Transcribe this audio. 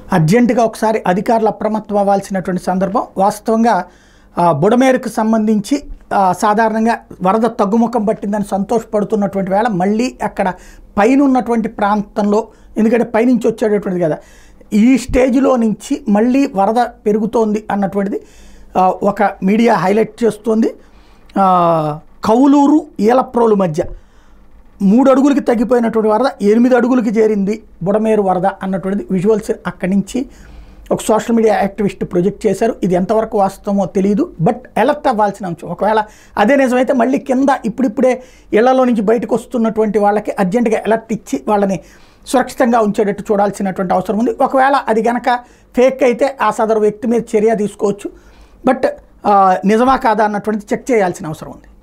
అర్జెంటుగా ఒకసారి అధికారులు అప్రమత్తం అవ్వాల్సినటువంటి సందర్భం వాస్తవంగా ఆ, బుడమేరుకు సంబంధించి ఆ, సాధారణంగా వరద తగ్గుముఖం పట్టిందని సంతోషపడుతున్నటువంటి వేళ మళ్ళీ అక్కడ పైన ఉన్నటువంటి ప్రాంతంలో ఎందుకంటే పైనుంచి వచ్చేటటువంటిది కదా ఈ స్టేజ్లో నుంచి మళ్ళీ వరద పెరుగుతోంది అన్నటువంటిది ఆ, ఒక మీడియా హైలైట్ చేస్తోంది ఆ, కౌలూరు ఈలప్రోలు మధ్య మూడు అడుగులకి తగ్గిపోయినటువంటి వరద ఎనిమిది అడుగులకి చేరింది బుడమేరు వరద అన్నటువంటిది విజువల్స్ అక్కడి నుంచి ఒక సోషల్ మీడియా యాక్టివిస్ట్ ప్రొజెక్ట్ చేశారు ఇది ఎంతవరకు వాస్తవమో తెలియదు బట్ అలర్ట్ అవ్వాల్సిన అంశం ఒకవేళ అదే నిజమైతే మళ్ళీ కింద ఇప్పుడిప్పుడే ఇళ్లలో నుంచి బయటకు వస్తున్నటువంటి వాళ్ళకి అర్జెంటుగా అలర్ట్ ఇచ్చి వాళ్ళని సురక్షితంగా ఉంచేటట్టు చూడాల్సినటువంటి అవసరం ఉంది ఒకవేళ అది గనక ఫేక్ అయితే ఆ సదరు వ్యక్తి మీద చర్య తీసుకోవచ్చు బట్ ఆ, నిజమా కాదా అన్నటువంటిది చెక్ చేయాల్సిన అవసరం ఉంది